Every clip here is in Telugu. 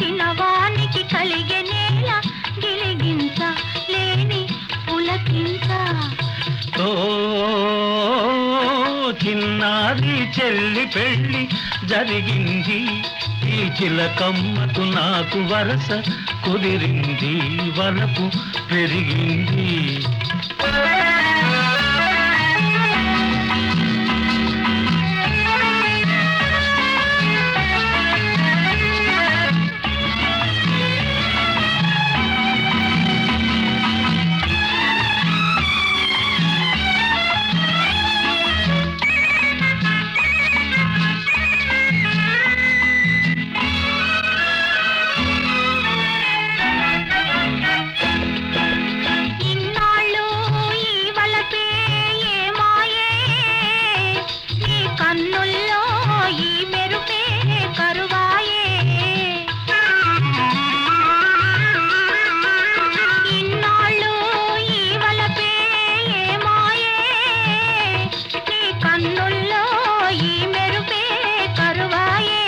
చిన్నవానికి కలిగే నేల గిలిగించ లేని పులకించ ఓ చిన్నారి చెల్లి పెళ్ళి జరిగింది ఈ చిలకమ్మకు నాకు వరస కుదిరింది వలపు పెరిగింది ఇన్నాళ్ళు ఈ వలపే ఏమాయే ఈ కన్నుల్లో ఈ మెరుపే కరువాయే ఇన్నాళ్ళు ఈ వలపే ఏమాయే నీ కన్నుల్లో ఈ మెరుపే కరువాయే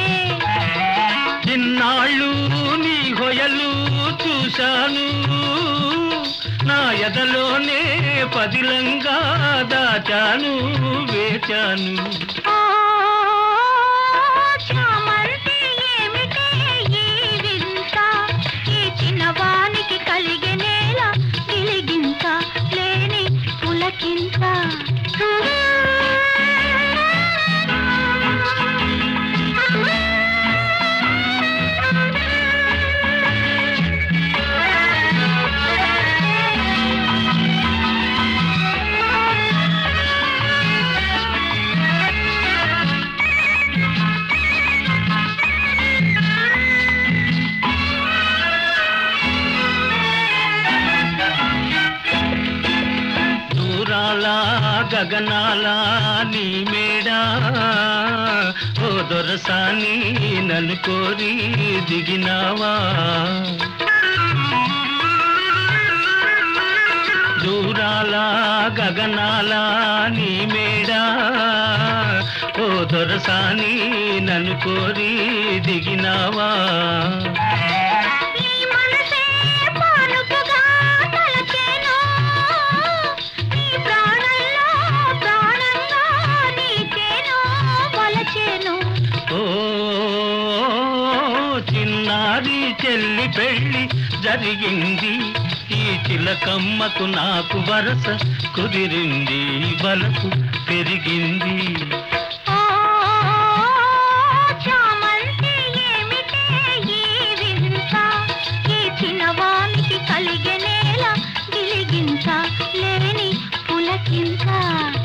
ఇన్నాళ్ళు నీ హొయలు చూశాను నా ఎదలోనే పదిలంగా దాచాను వేచాను ఓ చామంతి ఏమిటే ఈ వింత ఈ చిన్నవానికి కలిగే నేల గిలిగింత లేని పులకింత దూరాల గగనాల నీ మేడా ఓ దొరసాని నన్ను కోరి దిగినావా దూరాల గగనాల నీ మేడా ఓ దొరసాని నన్ను కోరి దిగినావా నీ మనసే పానుపుగా తలచేను నీ ప్రాణంలో ప్రాణంగా నీకేను వలచేను ఓ చిన్నారి చెల్లి పెళ్ళి జరిగింది ఈ చిలకమ్మకు నాకు వరస కుదిరింది బలకు పెరిగింది ఓ చామంతి ఏమిటే ఈ వింత ఈ చిన్నవానికి కలిగే నేల గిలిగింత లేని పులకింత